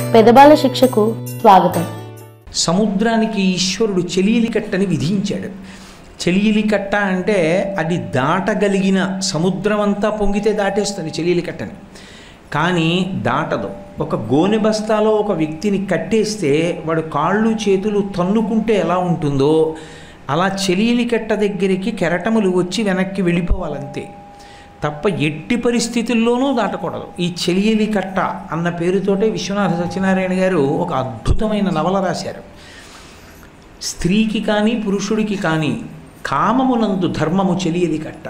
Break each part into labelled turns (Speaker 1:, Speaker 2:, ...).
Speaker 1: పెదబాల శిక్షకు స్వాగతం
Speaker 2: సముద్రానికి ఈశ్వరుడు చెలియలి కట్టని విధించాడు చెలియలి కట్ట అంటే అది దాటగలిగిన సముద్రం అంతా పొంగితే దాటేస్తుంది చెలియలి కట్టని కానీ దాటదు ఒక గోనె బస్తాలో ఒక వ్యక్తిని కట్టేస్తే వాడు కాళ్ళు చేతులు తన్నుకుంటే ఎలా ఉంటుందో అలా చెలియలి కట్ట దగ్గరికి కెరటములు వచ్చి వెనక్కి వెళ్ళిపోవాలంతే తప్ప ఎట్టి పరిస్థితుల్లోనూ దాటకూడదు ఈ చెలియలి కట్ట అన్న పేరుతోటే విశ్వనాథ సత్యనారాయణ గారు ఒక అద్భుతమైన నవల రాశారు స్త్రీకి కానీ పురుషుడికి కానీ కామమునందు ధర్మము చెలియలి కట్ట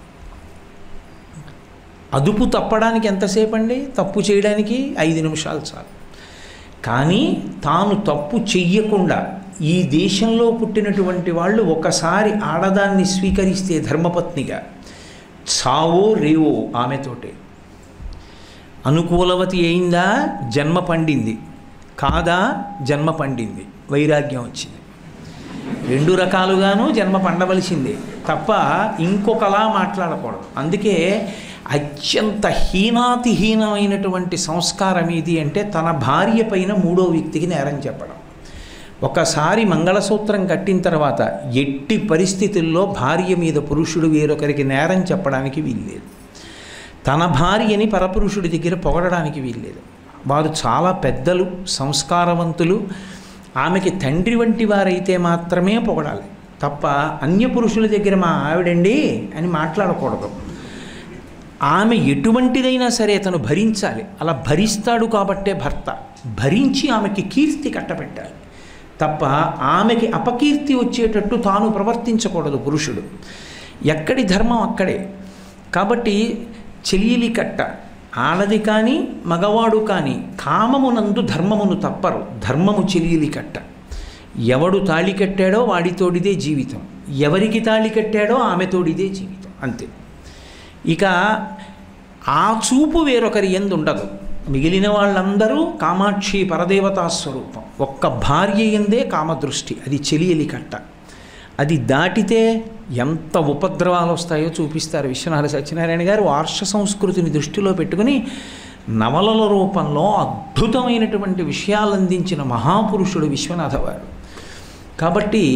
Speaker 2: అదుపు తప్పడానికి ఎంతసేపు అండి తప్పు చేయడానికి ఐదు నిమిషాలు చాలు కానీ తాను తప్పు చెయ్యకుండా ఈ దేశంలో పుట్టినటువంటి వాళ్ళు ఒకసారి ఆడదాన్ని స్వీకరిస్తే ధర్మపత్నిగా చావో రేవో ఆమెతోటే అనుకూలవతి అయిందా జన్మ పండింది కాదా జన్మ పండింది వైరాగ్యం వచ్చింది రెండు రకాలుగాను జన్మ పండవలసిందే తప్ప ఇంకొకలా మాట్లాడకూడదు అందుకే అత్యంత హీనాతిహీనమైనటువంటి సంస్కారం ఇది అంటే తన భార్య పైన మూడో వ్యక్తికి నేరం చెప్పడం ఒకసారి మంగళసూత్రం కట్టిన తర్వాత ఎట్టి పరిస్థితుల్లో భార్య మీద పురుషుడు వేరొకరికి నేరం చెప్పడానికి వీల్లేదు తన భార్యని పరపురుషుడి దగ్గర పొగడడానికి వీల్లేదు వారు చాలా పెద్దలు సంస్కారవంతులు ఆమెకి తండ్రి వంటి వారైతే మాత్రమే పొగడాలి తప్ప అన్య పురుషుల దగ్గర మా ఆవిడండి అని మాట్లాడకూడదు ఆమె ఎటువంటిదైనా సరే తను భరించాలి అలా భరిస్తాడు కాబట్టే భర్త భరించి ఆమెకి కీర్తి కట్టబెట్టాలి తప్ప ఆమెకి అపకీర్తి వచ్చేటట్టు తాను ప్రవర్తించకూడదు పురుషుడు ఎక్కడి ధర్మం అక్కడే కాబట్టి చెలియలి కట్ట ఆడది కానీ మగవాడు కానీ కామమునందు ధర్మమును తప్పరు ధర్మము చెలియలి కట్ట ఎవడు తాళి కట్టాడో వాడితోడిదే జీవితం ఎవరికి తాళి కట్టాడో ఆమెతోడిదే జీవితం అంతే ఇక ఆ చూపు వేరొకరి ఎందు ఉండదు మిగిలిన వాళ్ళందరూ కామాక్షి పరదేవతా స్వరూపం ఒక్క భార్య ఎందే కామదృష్టి అది చెలియలి కట్ట అది దాటితే ఎంత ఉపద్రవాలు వస్తాయో చూపిస్తారు విశ్వనాథ సత్యనారాయణ గారు ఆర్ష సంస్కృతిని దృష్టిలో పెట్టుకుని నవలల రూపంలో అద్భుతమైనటువంటి విషయాలు అందించిన మహాపురుషుడు విశ్వనాథ వారు కాబట్టి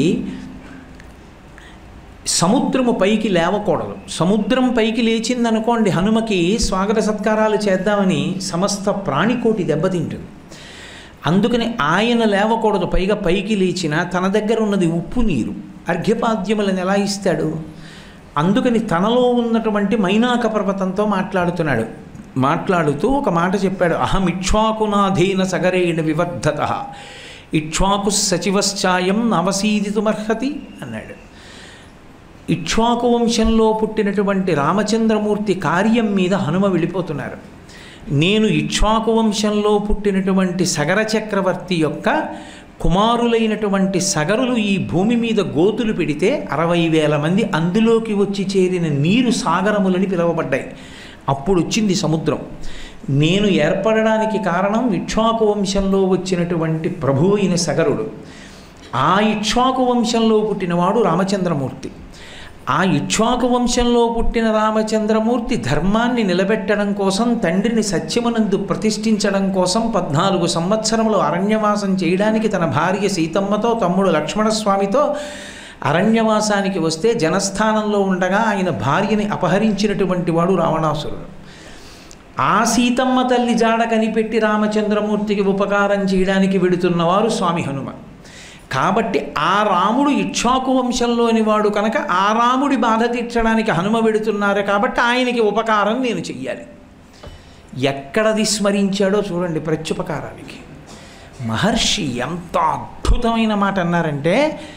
Speaker 2: సముద్రము పైకి లేవకూడదు సముద్రం పైకి లేచిందనుకోండి హనుమకి స్వాగత సత్కారాలు చేద్దామని సమస్త ప్రాణికోటి దెబ్బతింటుంది అందుకని ఆయన లేవకూడదు పైగా పైకి లేచిన తన దగ్గర ఉన్నది ఉప్పు నీరు అర్ఘ్యపాద్యములను ఎలా ఇస్తాడు అందుకని తనలో ఉన్నటువంటి మైనాక పర్వతంతో మాట్లాడుతున్నాడు మాట్లాడుతూ ఒక మాట చెప్పాడు అహం ఇక్ష్వాకునాధీన సగరేణ వివర్ధత ఇక్ష్వాకు సచివశ్చాయం నవసీదితుమర్హతి అన్నాడు ఇక్ష్వాకు వంశంలో పుట్టినటువంటి రామచంద్రమూర్తి కార్యం మీద హనుమ వెళ్ళిపోతున్నారు నేను ఇక్ష్వాకు వంశంలో పుట్టినటువంటి సగర చక్రవర్తి యొక్క కుమారులైనటువంటి సగరులు ఈ భూమి మీద గోతులు పెడితే అరవై వేల మంది అందులోకి వచ్చి చేరిన నీరు సాగరములని పిలువబడ్డాయి అప్పుడు వచ్చింది సముద్రం నేను ఏర్పడడానికి కారణం ఇక్ష్వాకు వంశంలో వచ్చినటువంటి ప్రభు అయిన సగరుడు ఆ ఇక్ష్వాకు వంశంలో పుట్టినవాడు రామచంద్రమూర్తి ఆ ఇక్ష్వాకు వంశంలో పుట్టిన రామచంద్రమూర్తి ధర్మాన్ని నిలబెట్టడం కోసం తండ్రిని సత్యమునందు ప్రతిష్ఠించడం కోసం పద్నాలుగు సంవత్సరములు అరణ్యవాసం చేయడానికి తన భార్య సీతమ్మతో తమ్ముడు లక్ష్మణస్వామితో అరణ్యవాసానికి వస్తే జనస్థానంలో ఉండగా ఆయన భార్యని అపహరించినటువంటి వాడు రావణాసురుడు ఆ సీతమ్మ తల్లి జాడ కనిపెట్టి రామచంద్రమూర్తికి ఉపకారం చేయడానికి వెడుతున్నవారు స్వామి హనుమ కాబట్టి ఆ రాముడు ఇక్ష్వాకు వంశంలోని వాడు కనుక ఆ రాముడి బాధ తీర్చడానికి హనుమ వెడుతున్నారు కాబట్టి ఆయనకి ఉపకారం నేను చెయ్యాలి ఎక్కడది స్మరించాడో చూడండి ప్రత్యుపకారానికి మహర్షి ఎంత అద్భుతమైన మాట అన్నారంటే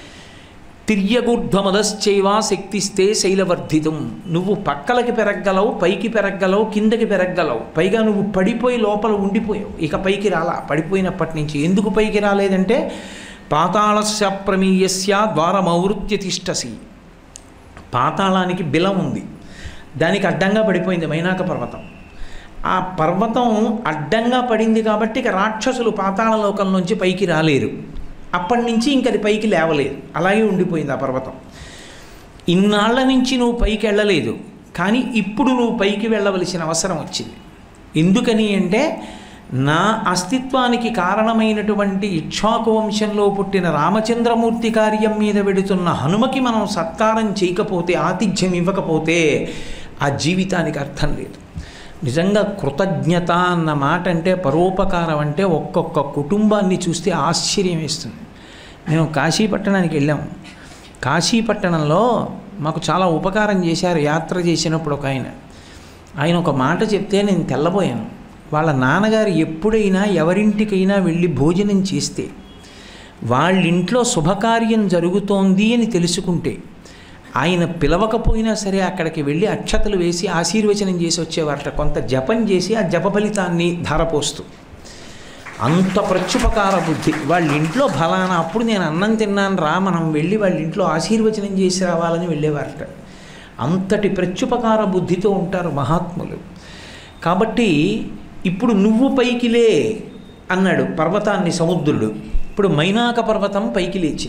Speaker 2: తిర్యగూర్ధ్వమదశ్చైవా శక్తిస్తే శైలవర్ధితం నువ్వు పక్కలకి పెరగలవు పైకి పెరగలవు కిందకి పెరగలవు పైగా నువ్వు పడిపోయి లోపల ఉండిపోయావు ఇక పైకి రాలా పడిపోయినప్పటి నుంచి ఎందుకు పైకి రాలేదంటే పాతాళస్య ప్రమీయస్య ద్వారమౌవృత్య తిష్టసి పాతాళానికి బిలం ఉంది దానికి అడ్డంగా పడిపోయింది మైనాక పర్వతం ఆ పర్వతం అడ్డంగా పడింది కాబట్టి ఇక రాక్షసులు పాతాళ లోకం నుంచి పైకి రాలేరు అప్పటి నుంచి ఇంక అది పైకి లేవలేదు అలాగే ఉండిపోయింది ఆ పర్వతం ఇన్నాళ్ల నుంచి నువ్వు పైకి వెళ్ళలేదు కానీ ఇప్పుడు నువ్వు పైకి వెళ్ళవలసిన అవసరం వచ్చింది ఎందుకని అంటే నా అస్తిత్వానికి కారణమైనటువంటి ఇక్ష్వాకు వంశంలో పుట్టిన రామచంద్రమూర్తి కార్యం మీద వెడుతున్న హనుమకి మనం సత్కారం చేయకపోతే ఆతిథ్యం ఇవ్వకపోతే ఆ జీవితానికి అర్థం లేదు నిజంగా కృతజ్ఞత అన్న మాట అంటే పరోపకారం అంటే ఒక్కొక్క కుటుంబాన్ని చూస్తే ఆశ్చర్యం వేస్తుంది మేము కాశీపట్టణానికి వెళ్ళాము కాశీపట్టణంలో మాకు చాలా ఉపకారం చేశారు యాత్ర చేసినప్పుడు ఒక ఆయన ఆయన ఒక మాట చెప్తే నేను తెల్లబోయాను వాళ్ళ నాన్నగారు ఎప్పుడైనా ఎవరింటికైనా వెళ్ళి భోజనం చేస్తే వాళ్ళ ఇంట్లో శుభకార్యం జరుగుతోంది అని తెలుసుకుంటే ఆయన పిలవకపోయినా సరే అక్కడికి వెళ్ళి అక్షతలు వేసి ఆశీర్వచనం చేసి వచ్చేవారట కొంత జపం చేసి ఆ జప ఫలితాన్ని ధారపోస్తూ అంత ప్రత్యుపకార బుద్ధి వాళ్ళ ఇంట్లో ఫలానా అప్పుడు నేను అన్నం తిన్నాను రా మనం వెళ్ళి వాళ్ళ ఇంట్లో ఆశీర్వచనం చేసి రావాలని వెళ్ళేవారట అంతటి ప్రత్యుపకార బుద్ధితో ఉంటారు మహాత్ములు కాబట్టి ఇప్పుడు నువ్వు పైకిలే అన్నాడు పర్వతాన్ని సముద్రుడు ఇప్పుడు మైనాక పర్వతం పైకి లేచి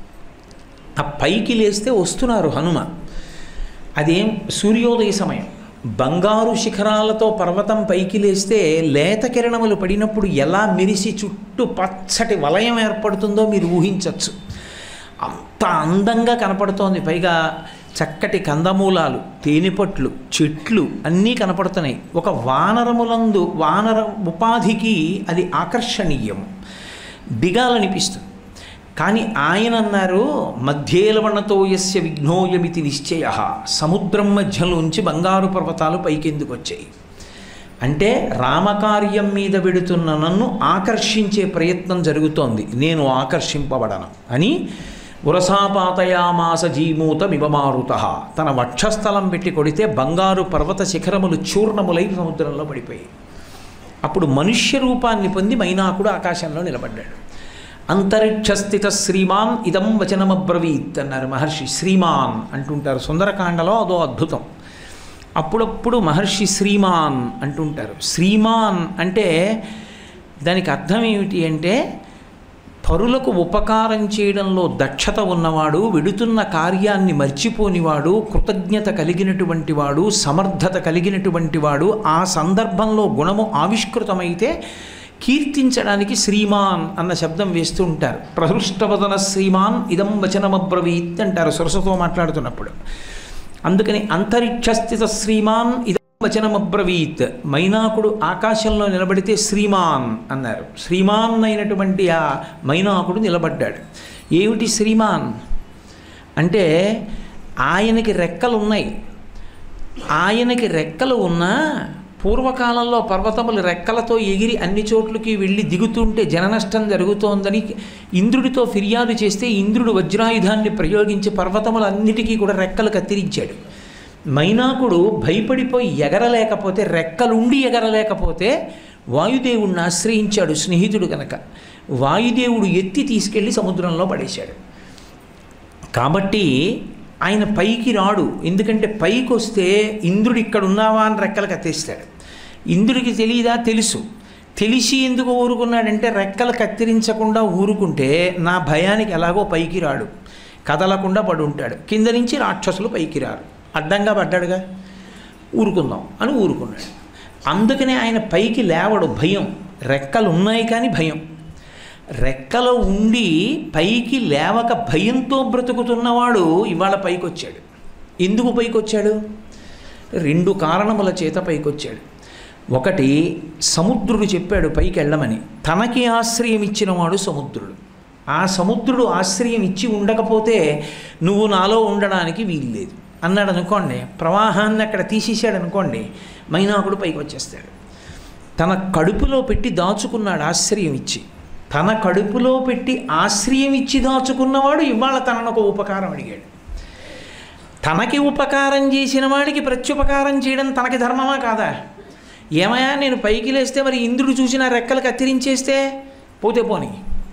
Speaker 2: ఆ పైకి లేస్తే వస్తున్నారు హనుమ అదేం సూర్యోదయ సమయం బంగారు శిఖరాలతో పర్వతం పైకి లేస్తే లేత కిరణములు పడినప్పుడు ఎలా మెరిసి చుట్టూ పచ్చటి వలయం ఏర్పడుతుందో మీరు ఊహించవచ్చు అంత అందంగా కనపడుతోంది పైగా చక్కటి కందమూలాలు తేనెపట్లు చెట్లు అన్నీ కనపడుతున్నాయి ఒక వానరములందు వానర ఉపాధికి అది ఆకర్షణీయం దిగాలనిపిస్తుంది కానీ ఆయన అన్నారు మధ్యేలవణతో యస్య విఘ్నోయమితి నిశ్చయ సముద్రం మధ్యలోంచి బంగారు పర్వతాలు పైకెందుకు వచ్చాయి అంటే రామకార్యం మీద వెడుతున్న నన్ను ఆకర్షించే ప్రయత్నం జరుగుతోంది నేను ఆకర్షింపబడను అని ఉరసాపాతయామాస జీమూత మివమారుత తన వక్షస్థలం పెట్టి కొడితే బంగారు పర్వత శిఖరములు చూర్ణములై సముద్రంలో పడిపోయాయి అప్పుడు మనుష్య రూపాన్ని పొంది మైనాకుడు ఆకాశంలో నిలబడ్డాడు అంతరిక్షస్థిత శ్రీమాన్ ఇదం వచనమబ్రవీత్ అన్నారు మహర్షి శ్రీమాన్ అంటుంటారు సుందరకాండలో అదో అద్భుతం అప్పుడప్పుడు మహర్షి శ్రీమాన్ అంటుంటారు శ్రీమాన్ అంటే దానికి అర్థం ఏమిటి అంటే పరులకు ఉపకారం చేయడంలో దక్షత ఉన్నవాడు వెడుతున్న కార్యాన్ని మర్చిపోనివాడు కృతజ్ఞత కలిగినటువంటి వాడు సమర్థత కలిగినటువంటి వాడు ఆ సందర్భంలో గుణము ఆవిష్కృతమైతే కీర్తించడానికి శ్రీమాన్ అన్న శబ్దం వేస్తూ ఉంటారు ప్రహృష్టవదన శ్రీమాన్ ఇదం వచనమబ్రవీత్ అంటారు సరస్వతో మాట్లాడుతున్నప్పుడు అందుకని అంతరిక్షస్థిత శ్రీమాన్ ఇదం వచనమబ్రవీత్ మైనాకుడు ఆకాశంలో నిలబడితే శ్రీమాన్ అన్నారు శ్రీమాన్ అయినటువంటి ఆ మైనాకుడు నిలబడ్డాడు ఏమిటి శ్రీమాన్ అంటే ఆయనకి రెక్కలు ఉన్నాయి ఆయనకి రెక్కలు ఉన్నా పూర్వకాలంలో పర్వతములు రెక్కలతో ఎగిరి అన్ని చోట్లకి వెళ్ళి దిగుతుంటే జననష్టం జరుగుతోందని ఇంద్రుడితో ఫిర్యాదు చేస్తే ఇంద్రుడు వజ్రాయుధాన్ని ప్రయోగించి పర్వతములన్నిటికీ కూడా రెక్కలు కత్తిరించాడు మైనాకుడు భయపడిపోయి ఎగరలేకపోతే రెక్కలుండి ఎగరలేకపోతే వాయుదేవుణ్ణి ఆశ్రయించాడు స్నేహితుడు కనుక వాయుదేవుడు ఎత్తి తీసుకెళ్ళి సముద్రంలో పడేశాడు కాబట్టి ఆయన పైకి రాడు ఎందుకంటే పైకి వస్తే ఇంద్రుడు ఇక్కడ ఉన్నావా అని రెక్కలు కత్తేస్తాడు ఇంద్రుడికి తెలియదా తెలుసు తెలిసి ఎందుకు ఊరుకున్నాడంటే రెక్కలు కత్తిరించకుండా ఊరుకుంటే నా భయానికి ఎలాగో పైకి రాడు కదలకుండా పడి ఉంటాడు కింద నుంచి రాక్షసులు పైకి రారు అడ్డంగా పడ్డాడుగా ఊరుకుందాం అని ఊరుకున్నాడు అందుకనే ఆయన పైకి లేవడు భయం రెక్కలు ఉన్నాయి కానీ భయం రెక్కలో ఉండి పైకి లేవక భయంతో బ్రతుకుతున్నవాడు ఇవాళ పైకి వచ్చాడు ఎందుకు పైకి వచ్చాడు రెండు కారణముల చేత పైకి వచ్చాడు ఒకటి సముద్రుడు చెప్పాడు పైకి వెళ్ళమని తనకి ఆశ్రయం ఇచ్చినవాడు సముద్రుడు ఆ సముద్రుడు ఆశ్రయం ఇచ్చి ఉండకపోతే నువ్వు నాలో ఉండడానికి వీల్లేదు అన్నాడు అనుకోండి ప్రవాహాన్ని అక్కడ తీసేశాడు అనుకోండి మైనాకుడు పైకి వచ్చేస్తాడు తన కడుపులో పెట్టి దాచుకున్నాడు ఆశ్రయం ఇచ్చి తన కడుపులో పెట్టి ఆశ్రయం ఇచ్చి దాచుకున్నవాడు ఇవాళ తనను ఒక ఉపకారం అడిగాడు తనకి ఉపకారం చేసిన వాడికి ప్రత్యుపకారం చేయడం తనకి ధర్మమా కాదా ఏమయ్యా నేను పైకి లేస్తే మరి ఇంద్రుడు చూసిన రెక్కలు కత్తిరించేస్తే పోతే పోని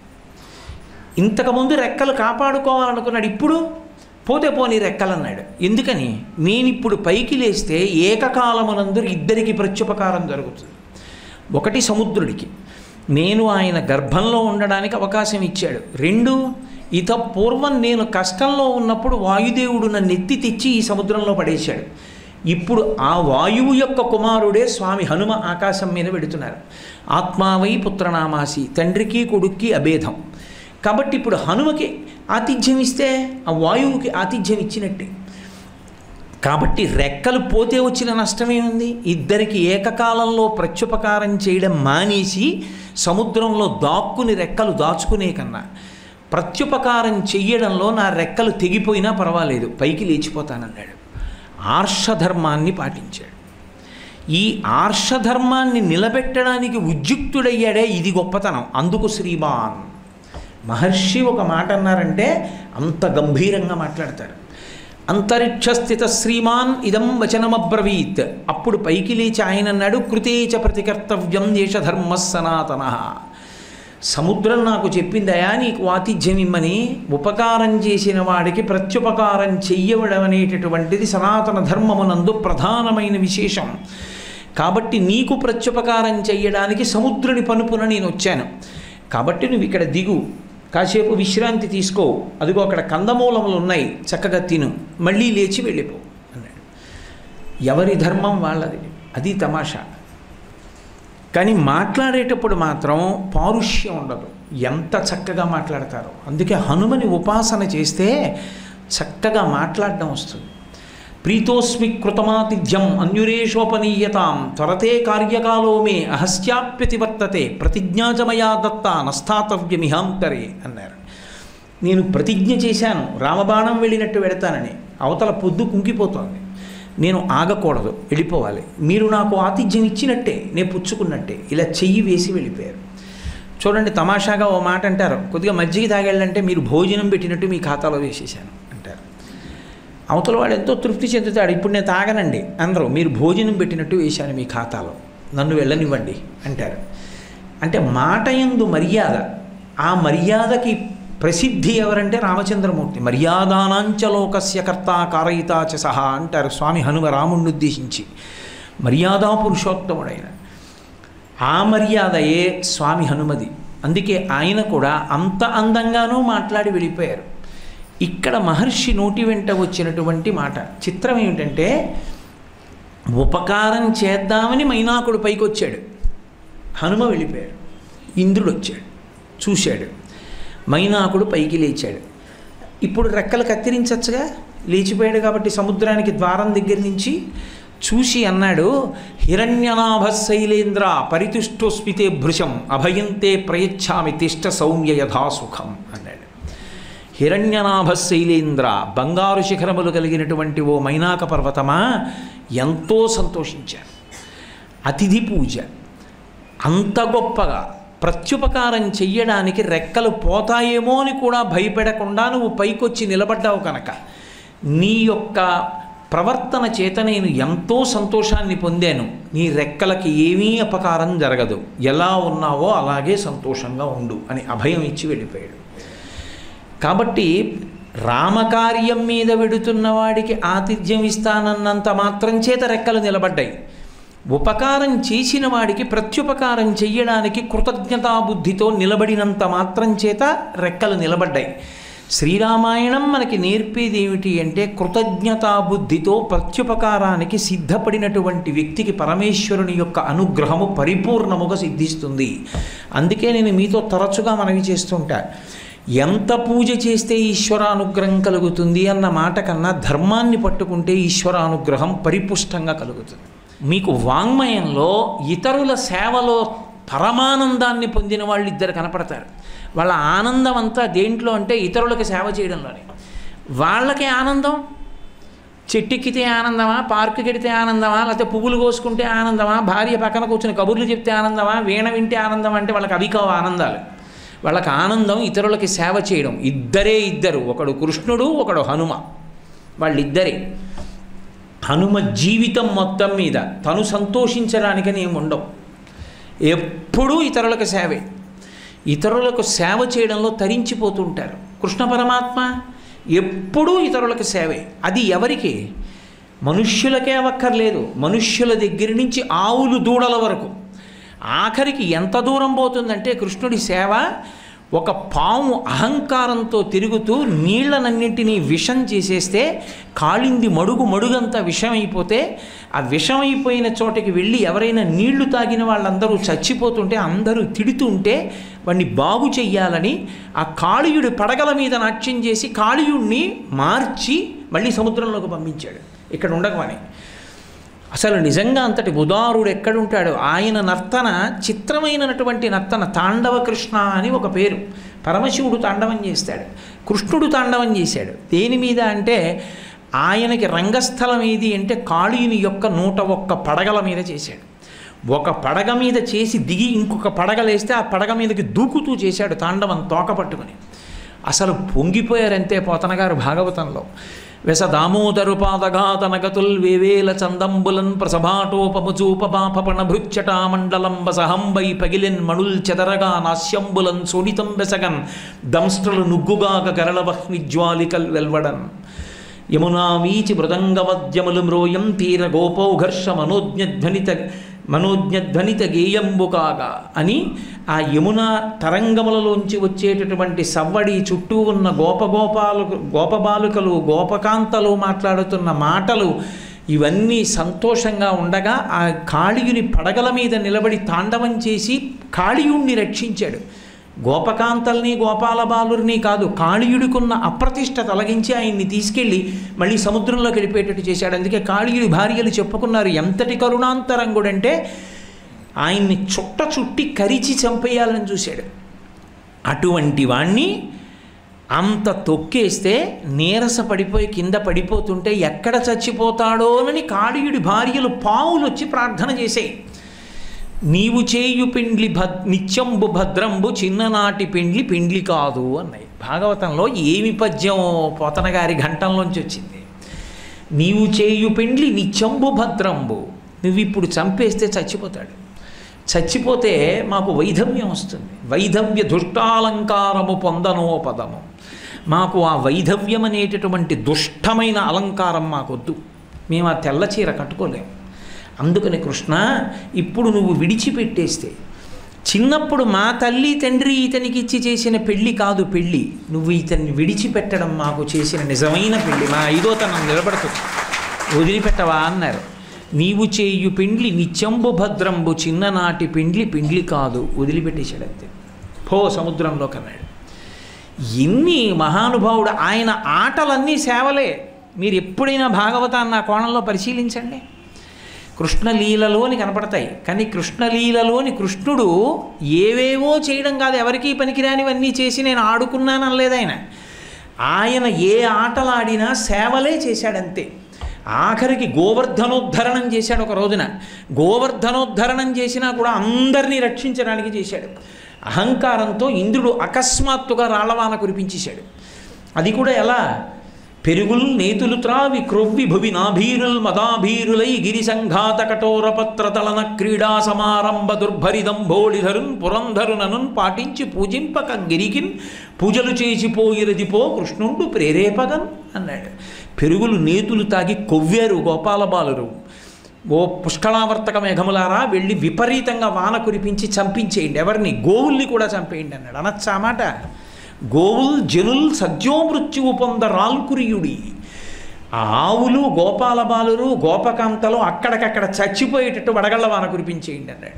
Speaker 2: ఇంతకుముందు రెక్కలు కాపాడుకోవాలనుకున్నాడు ఇప్పుడు పోతే పోని రెక్కలు అన్నాడు ఎందుకని నేను ఇప్పుడు పైకి లేస్తే ఏకకాలమునందు ఇద్దరికి ప్రత్యుపకారం జరుగుతుంది ఒకటి సముద్రుడికి నేను ఆయన గర్భంలో ఉండడానికి అవకాశం ఇచ్చాడు రెండు ఇత పూర్వం నేను కష్టంలో ఉన్నప్పుడు వాయుదేవుడు నన్ను ఎత్తి తెచ్చి ఈ సముద్రంలో పడేశాడు ఇప్పుడు ఆ వాయువు యొక్క కుమారుడే స్వామి హనుమ ఆకాశం మీద వెడుతున్నారు ఆత్మావై పుత్రనామాసి తండ్రికి కొడుక్కి అభేదం కాబట్టి ఇప్పుడు హనుమకి ఆతిథ్యం ఇస్తే ఆ వాయువుకి ఆతిథ్యం ఇచ్చినట్టే కాబట్టి రెక్కలు పోతే వచ్చిన నష్టమే ఉంది ఇద్దరికి ఏకకాలంలో ప్రత్యుపకారం చేయడం మానేసి సముద్రంలో దాక్కుని రెక్కలు దాచుకునే కన్నా ప్రత్యుపకారం చెయ్యడంలో నా రెక్కలు తెగిపోయినా పర్వాలేదు పైకి లేచిపోతానన్నాడు ఆర్షధర్మాన్ని పాటించాడు ఈ ఆర్షధర్మాన్ని నిలబెట్టడానికి ఉద్యుక్తుడయ్యాడే ఇది గొప్పతనం అందుకు శ్రీమాన్ మహర్షి ఒక మాట అన్నారంటే అంత గంభీరంగా మాట్లాడతారు అంతరిక్షస్థిత శ్రీమాన్ ఇదం వచనమబ్రవీత్ అప్పుడు పైకి లేచి ఆయన అన్నాడు కృతేచ ప్రతికర్తవ్యం దేశధర్మ సనాతన సముద్రం నాకు చెప్పిందయా నీకు ఆతిథ్యం ఇమ్మని ఉపకారం చేసిన వాడికి ప్రత్యుపకారం చెయ్యవడం అనేటటువంటిది సనాతన ధర్మమునందు ప్రధానమైన విశేషం కాబట్టి నీకు ప్రత్యుపకారం చెయ్యడానికి సముద్రుని పనుపున నేను వచ్చాను కాబట్టి నువ్వు ఇక్కడ దిగు కాసేపు విశ్రాంతి తీసుకో అదిగో అక్కడ కందమూలములు ఉన్నాయి చక్కగా తిను మళ్ళీ లేచి వెళ్ళిపో అన్నాడు ఎవరి ధర్మం వాళ్ళది అది తమాషా కానీ మాట్లాడేటప్పుడు మాత్రం పారుష్యం ఉండదు ఎంత చక్కగా మాట్లాడతారో అందుకే హనుమని ఉపాసన చేస్తే చక్కగా మాట్లాడడం వస్తుంది ప్రీతోస్మి కృతమాతిథ్యం అన్యురేషోపనీయతాం త్వరతే కార్యకాలో మే అహస్యాప్యతివర్తతే ప్రతిజ్ఞాచమయా దత్త నస్థాతవ్యమిహాంతరే అన్నారు నేను ప్రతిజ్ఞ చేశాను రామబాణం వెళ్ళినట్టు వెడతానని అవతల పొద్దు కుంగిపోతోంది నేను ఆగకూడదు వెళ్ళిపోవాలి మీరు నాకు ఆతిథ్యం ఇచ్చినట్టే నేను పుచ్చుకున్నట్టే ఇలా చెయ్యి వేసి వెళ్ళిపోయారు చూడండి తమాషాగా ఓ మాట అంటారు కొద్దిగా మజ్జిగ తాగెళ్ళంటే మీరు భోజనం పెట్టినట్టు మీ ఖాతాలో వేసేసాను అంటారు అవతల వాడు ఎంతో తృప్తి చెందుతాడు ఇప్పుడు నేను తాగనండి అందరూ మీరు భోజనం పెట్టినట్టు వేశాను మీ ఖాతాలో నన్ను వెళ్ళనివ్వండి అంటారు అంటే మాట ఎందు మర్యాద ఆ మర్యాదకి ప్రసిద్ధి ఎవరంటే రామచంద్రమూర్తి మర్యాదానాంచలోకస్య కర్త కారయితా చ సహా అంటారు స్వామి హనుమ రాముణ్ణి ఉద్దేశించి మర్యాదా పురుషోత్తముడైన ఆ మర్యాదయే స్వామి హనుమది అందుకే ఆయన కూడా అంత అందంగానూ మాట్లాడి వెళ్ళిపోయారు ఇక్కడ మహర్షి నోటి వెంట వచ్చినటువంటి మాట చిత్రం ఏమిటంటే ఉపకారం చేద్దామని మైనాకుడు పైకి వచ్చాడు హనుమ వెళ్ళిపోయాడు ఇంద్రుడు వచ్చాడు చూశాడు మైనాకుడు పైకి లేచాడు ఇప్పుడు రెక్కలు కత్తిరించచ్చుగా లేచిపోయాడు కాబట్టి సముద్రానికి ద్వారం దగ్గర నుంచి చూసి అన్నాడు హిరణ్యనాభ శైలేంద్ర పరితుష్టోస్మితే భృశం అభయంతే ప్రయచ్ఛామి తిష్ట సౌమ్య యథాసుఖం అన్నాడు హిరణ్యనాభ శైలేంద్ర బంగారు శిఖరములు కలిగినటువంటి ఓ మైనాక పర్వతమా ఎంతో సంతోషించాను అతిథి పూజ అంత గొప్పగా ప్రత్యుపకారం చెయ్యడానికి రెక్కలు పోతాయేమో అని కూడా భయపడకుండా నువ్వు పైకొచ్చి నిలబడ్డావు కనుక నీ యొక్క ప్రవర్తన చేత నేను ఎంతో సంతోషాన్ని పొందాను నీ రెక్కలకి ఏమీ అపకారం జరగదు ఎలా ఉన్నావో అలాగే సంతోషంగా ఉండు అని అభయం ఇచ్చి వెళ్ళిపోయాడు కాబట్టి రామకార్యం మీద వెడుతున్న వాడికి ఆతిథ్యం ఇస్తానన్నంత మాత్రం చేత రెక్కలు నిలబడ్డాయి ఉపకారం చేసిన వాడికి ప్రత్యుపకారం చెయ్యడానికి కృతజ్ఞతాబుద్ధితో నిలబడినంత మాత్రం చేత రెక్కలు నిలబడ్డాయి శ్రీరామాయణం మనకి నేర్పేది ఏమిటి అంటే కృతజ్ఞతాబుద్ధితో ప్రత్యుపకారానికి సిద్ధపడినటువంటి వ్యక్తికి పరమేశ్వరుని యొక్క అనుగ్రహము పరిపూర్ణముగా సిద్ధిస్తుంది అందుకే నేను మీతో తరచుగా మనవి చేస్తుంటా ఎంత పూజ చేస్తే ఈశ్వరానుగ్రహం కలుగుతుంది అన్న మాట కన్నా ధర్మాన్ని పట్టుకుంటే ఈశ్వరానుగ్రహం పరిపుష్టంగా కలుగుతుంది మీకు వాంగ్మయంలో ఇతరుల సేవలో పరమానందాన్ని పొందిన వాళ్ళు ఇద్దరు కనపడతారు వాళ్ళ ఆనందం అంతా దేంట్లో అంటే ఇతరులకు సేవ చేయడంలోనే వాళ్ళకి ఆనందం చెట్టెక్కితే ఆనందమా పార్కు కెడితే ఆనందమా లేకపోతే పువ్వులు కోసుకుంటే ఆనందమా భార్య పక్కన కూర్చుని కబుర్లు చెప్తే ఆనందమా వీణ వింటే ఆనందం అంటే వాళ్ళకి అవి కావు ఆనందాలు వాళ్ళకి ఆనందం ఇతరులకి సేవ చేయడం ఇద్దరే ఇద్దరు ఒకడు కృష్ణుడు ఒకడు హనుమ వాళ్ళిద్దరే హనుమ జీవితం మొత్తం మీద తను సంతోషించడానికని ఏమి ఉండవు ఎప్పుడూ ఇతరులకు సేవే ఇతరులకు సేవ చేయడంలో తరించిపోతుంటారు కృష్ణ పరమాత్మ ఎప్పుడూ ఇతరులకు సేవే అది ఎవరికి మనుష్యులకే అక్కర్లేదు మనుష్యుల దగ్గర నుంచి ఆవులు దూడల వరకు ఆఖరికి ఎంత దూరం పోతుందంటే కృష్ణుడి సేవ ఒక పాము అహంకారంతో తిరుగుతూ నీళ్లనన్నింటినీ విషం చేసేస్తే కాళింది మడుగు మడుగంతా విషం అయిపోతే ఆ విషం అయిపోయిన చోటకి వెళ్ళి ఎవరైనా నీళ్లు తాగిన వాళ్ళందరూ చచ్చిపోతుంటే అందరూ తిడుతుంటే వాడిని బాగు చెయ్యాలని ఆ కాళీయుడి పడగల మీద నాట్యం చేసి కాళీయుడిని మార్చి మళ్ళీ సముద్రంలోకి పంపించాడు ఇక్కడ ఉండకమని అసలు నిజంగా అంతటి ఉదారుడు ఎక్కడుంటాడు ఆయన నర్తన చిత్రమైనటువంటి నర్తన తాండవ కృష్ణ అని ఒక పేరు పరమశివుడు తాండవం చేస్తాడు కృష్ణుడు తాండవం చేశాడు దేని మీద అంటే ఆయనకి రంగస్థలం ఏది అంటే కాళీని యొక్క నూట ఒక్క పడగల మీద చేశాడు ఒక పడగ మీద చేసి దిగి ఇంకొక పడగలేస్తే ఆ పడగ మీదకి దూకుతూ చేశాడు తాండవం తోక పట్టుకుని అసలు పొంగిపోయారంతే పోతన గారు భాగవతంలో వెస దామోదరు పాదఘాతనగతుల్ వేవేల చందంబులన్ ప్రసభాటోపముచూపపాపణ భృచ్చటామండలం సహంబై పగిలెన్ మణుల్ చెదరగా నాస్యంబులన్ సోనితం వెసగన్ దంస్ట్రలు నుగ్గుగాక గరళవహ్ని జ్వాలికల్ వెల్వడన్ యమునా వీచి మృదంగవద్యములు మ్రోయం తీర గోపౌఘర్ష మనోజ్ఞధ్వనిత మనోజ్ఞధ్వనిత గేయంబు కాగా అని ఆ యమునా తరంగములలోంచి వచ్చేటటువంటి సవ్వడి చుట్టూ ఉన్న గోపగోపాలు గోపబాలుకలు గోపకాంతలు మాట్లాడుతున్న మాటలు ఇవన్నీ సంతోషంగా ఉండగా ఆ కాళీయుని పడగల మీద నిలబడి తాండవం చేసి కాళీయుణ్ణి రక్షించాడు గోపకాంతల్ని గోపాలబాలుర్ని కాదు కాళీయుడికున్న అప్రతిష్ట తొలగించి ఆయన్ని తీసుకెళ్ళి మళ్ళీ సముద్రంలోకి వెళ్ళిపోయేటట్టు చేశాడు అందుకే కాళీయుడి భార్యలు చెప్పుకున్నారు ఎంతటి కరుణాంతరంగుడంటే ఆయన్ని చుట్ట చుట్టి కరిచి చంపేయాలని చూశాడు అటువంటి వాణ్ణి అంత తొక్కేస్తే నీరస పడిపోయి కింద పడిపోతుంటే ఎక్కడ చచ్చిపోతాడోనని కాళీయుడి భార్యలు పావులు వచ్చి ప్రార్థన చేసేయి నీవు చేయు పిండ్లి భద్ నిత్యంబు భద్రంబు చిన్ననాటి పిండ్లి పిండ్లి కాదు అన్నాయి భాగవతంలో ఏమి పద్యం పోతన గారి ఘంటంలోంచి వచ్చింది నీవు చేయు పిండ్లి నిత్యంబు భద్రంబు నువ్వు ఇప్పుడు చంపేస్తే చచ్చిపోతాడు చచ్చిపోతే మాకు వైధవ్యం వస్తుంది వైధవ్య దుష్టాలంకారము పొందనోపదము మాకు ఆ వైధవ్యం అనేటటువంటి దుష్టమైన అలంకారం మాకొద్దు మేము ఆ తెల్ల చీర కట్టుకోలేము అందుకని కృష్ణ ఇప్పుడు నువ్వు విడిచిపెట్టేస్తే చిన్నప్పుడు మా తల్లి తండ్రి ఇతనికి ఇచ్చి చేసిన పెళ్ళి కాదు పెళ్ళి నువ్వు ఇతన్ని విడిచిపెట్టడం మాకు చేసిన నిజమైన పెళ్ళి మా ఐదోతనం నిలబడుతుంది వదిలిపెట్టవా అన్నారు నీవు చేయు పిండ్లి నిత్యంబు భద్రంబు చిన్ననాటి పిండ్లి పిండ్లి కాదు వదిలిపెట్టేశాడు అంతే పో సముద్రంలో కన్నాడు ఎన్ని మహానుభావుడు ఆయన ఆటలన్నీ సేవలే మీరు ఎప్పుడైనా భాగవతాన్ని ఆ కోణంలో పరిశీలించండి కృష్ణలీలలోని కనపడతాయి కానీ కృష్ణలీలలోని కృష్ణుడు ఏవేవో చేయడం కాదు ఎవరికీ పనికిరానివన్నీ చేసి నేను ఆడుకున్నాను అనలేదు ఆయన ఆయన ఏ ఆటలాడినా సేవలే చేశాడంతే ఆఖరికి గోవర్ధనోద్ధరణం చేశాడు ఒక రోజున గోవర్ధనోద్ధరణం చేసినా కూడా అందరినీ రక్షించడానికి చేశాడు అహంకారంతో ఇంద్రుడు అకస్మాత్తుగా రాళ్లవాన కురిపించేశాడు అది కూడా ఎలా పెరుగుల్ నేతులు త్రావి క్రొవ్వి భువి నాభీరుల్ మదాభీరులై గిరి సంఘాత కఠోరపత్ర తలన క్రీడా సమారంభ దుర్భరిదంభోళిధరున్ పురంధరుననున్ పాటించి పూజింపక గిరికిన్ పూజలు చేసిపోయిరది పో కృష్ణుండు ప్రేరేపగన్ అన్నాడు పెరుగులు నేతులు తాగి కొవ్వారు గోపాలబాలురు ఓ పుష్కళావర్తక మేఘములారా వెళ్ళి విపరీతంగా వాన కురిపించి చంపించేయండి ఎవరిని గోవుల్ని కూడా చంపేయండి అన్నాడు అనొచ్చా మాట గోవుల్ జనుల్ సద్యోమృత్యువు పొంద రాల్కురియుడి ఆ ఆవులు గోపాలబాలురు గోపకాంతలు అక్కడికక్కడ చచ్చిపోయేటట్టు వడగళ్ళ వాన కురిపించేయండి అన్నాడు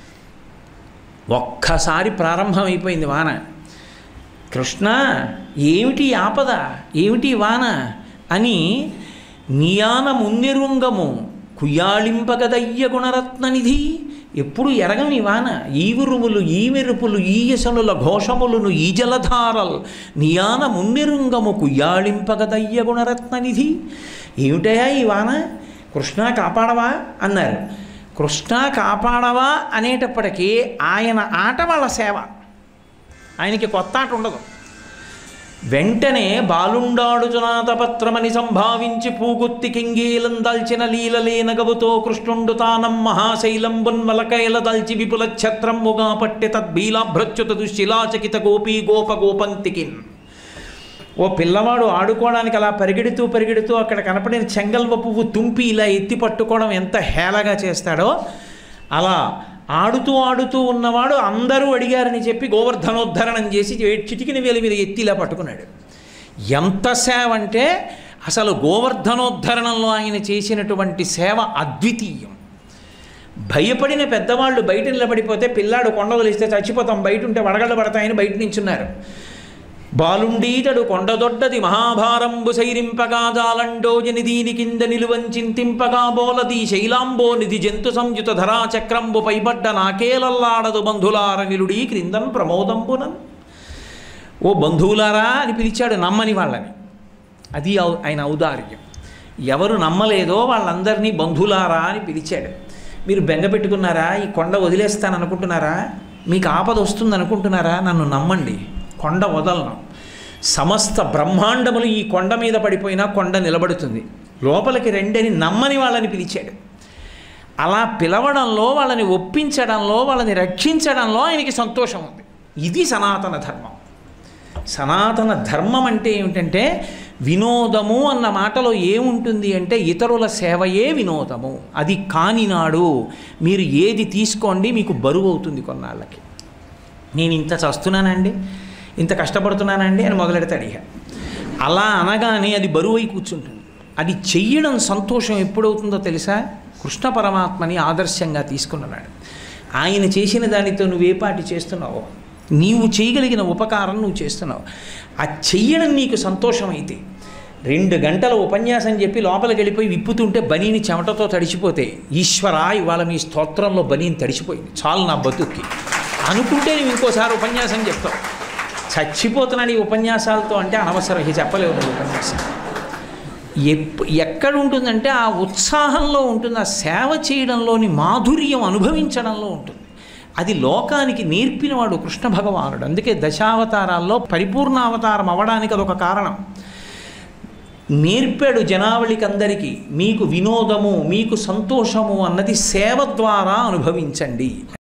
Speaker 2: ఒక్కసారి ప్రారంభమైపోయింది వాన కృష్ణ ఏమిటి ఆపద ఏమిటి వాన అని నియాన మున్నెరుంగము కుయ్యాళింపగదయ్య గుణరత్ననిధి ఎప్పుడు ఎరగని వాన ఈవురువులు ఈ మెరుపులు ఈయసనుల ఘోషములను ఈ జలధారల్ నియాన మున్నెరుంగము కుయ్యాళింపగదయ్య గుణరత్ననిధి ఏమిటయా ఈ వాన కృష్ణ కాపాడవా అన్నారు కృష్ణ కాపాడవా అనేటప్పటికీ ఆయన ఆట వాళ్ళ సేవ ఆయనకి కొత్త ఆట ఉండదు వెంటనే బాలుండాడుచునాథపత్రమని సంభావించి పూగుత్తి కింగీలం దల్చిన లీలలేనగవుతో కృష్ణుండు తానం మహాశైలంబున్ మలకైల దల్చి విపుల ఛత్రమ్ముగా పట్టి తద్బీలాభ్రచ్యుత దుశ్శిలాచకిత గోపీ గోప గోపంతికిన్ ఓ పిల్లవాడు ఆడుకోవడానికి అలా పరిగెడుతూ పరిగెడుతూ అక్కడ కనపడిన చెంగల్వ పువ్వు తుంపి ఇలా ఎత్తి పట్టుకోవడం ఎంత హేళగా చేస్తాడో అలా ఆడుతూ ఆడుతూ ఉన్నవాడు అందరూ అడిగారని చెప్పి గోవర్ధనోద్ధరణం చేసి చిటికిన వేల మీద ఎత్తి ఇలా పట్టుకున్నాడు ఎంత సేవ అంటే అసలు గోవర్ధనోద్ధరణంలో ఆయన చేసినటువంటి సేవ అద్వితీయం భయపడిన పెద్దవాళ్ళు బయట నిలబడిపోతే పిల్లాడు కొండ వదిలిస్తే చచ్చిపోతాం బయట ఉంటే వడగళ్ళ పడతాయని బయట నించున్నారు బాలుండీతడు కొండదొడ్డది మహాభారంబు సైరింపగా జాలండోజని దీని కింద నిలువంచింతింపగా బోలది శైలాంబో నిధి జంతు సంయుత ధరా చక్రంబు పైబడ్డ నాకేలల్లాడదు బంధులార నిలుడీ క్రిందన్ ప్రమోదంబునన్ ఓ బంధువులారా అని పిలిచాడు నమ్మని వాళ్ళని అది ఔ- ఆయన ఔదార్యం ఎవరు నమ్మలేదో వాళ్ళందరినీ బంధులారా అని పిలిచాడు మీరు బెంగ పెట్టుకున్నారా ఈ కొండ వదిలేస్తాను అనుకుంటున్నారా మీకు ఆపద వస్తుంది అనుకుంటున్నారా నన్ను నమ్మండి కొండ వదలను సమస్త బ్రహ్మాండములు ఈ కొండ మీద పడిపోయినా కొండ నిలబడుతుంది లోపలికి రెండని నమ్మని వాళ్ళని పిలిచాడు అలా పిలవడంలో వాళ్ళని ఒప్పించడంలో వాళ్ళని రక్షించడంలో ఆయనకి సంతోషం ఉంది ఇది సనాతన ధర్మం సనాతన ధర్మం అంటే ఏమిటంటే వినోదము అన్న మాటలో ఏముంటుంది అంటే ఇతరుల సేవయే వినోదము అది కానినాడు మీరు ఏది తీసుకోండి మీకు బరువు అవుతుంది కొన్నాళ్ళకి నేను ఇంత చస్తున్నానండి ఇంత కష్టపడుతున్నానండి అని మొదలెడతాడు ఇక అలా అనగానే అది బరువై కూర్చుంటుంది అది చెయ్యడం సంతోషం ఎప్పుడవుతుందో తెలుసా కృష్ణ పరమాత్మని ఆదర్శంగా తీసుకున్నాడు ఆయన చేసిన దానితో నువ్వే పాటి చేస్తున్నావో నీవు చేయగలిగిన ఉపకారం నువ్వు చేస్తున్నావు ఆ చెయ్యడం నీకు సంతోషం అయితే రెండు గంటల ఉపన్యాసం చెప్పి లోపలికి వెళ్ళిపోయి విప్పుతుంటే బనీని చెమటతో తడిచిపోతే ఈశ్వరా ఇవాళ మీ స్తోత్రంలో బనీని తడిచిపోయింది చాలు నా బతుక్కి అనుకుంటే నువ్వు ఇంకోసారి ఉపన్యాసం చెప్తావు చచ్చిపోతున్నాడు ఈ ఉపన్యాసాలతో అంటే అనవసరం ఇక చెప్పలేవు నువ్వు ఉపన్యాసం ఎప్ ఎక్కడ ఉంటుందంటే ఆ ఉత్సాహంలో ఉంటుంది ఆ సేవ చేయడంలోని మాధుర్యం అనుభవించడంలో ఉంటుంది అది లోకానికి నేర్పినవాడు కృష్ణ భగవానుడు అందుకే దశావతారాల్లో పరిపూర్ణావతారం అవ్వడానికి అదొక కారణం నేర్పాడు జనావళికి అందరికీ మీకు వినోదము మీకు సంతోషము అన్నది సేవ ద్వారా అనుభవించండి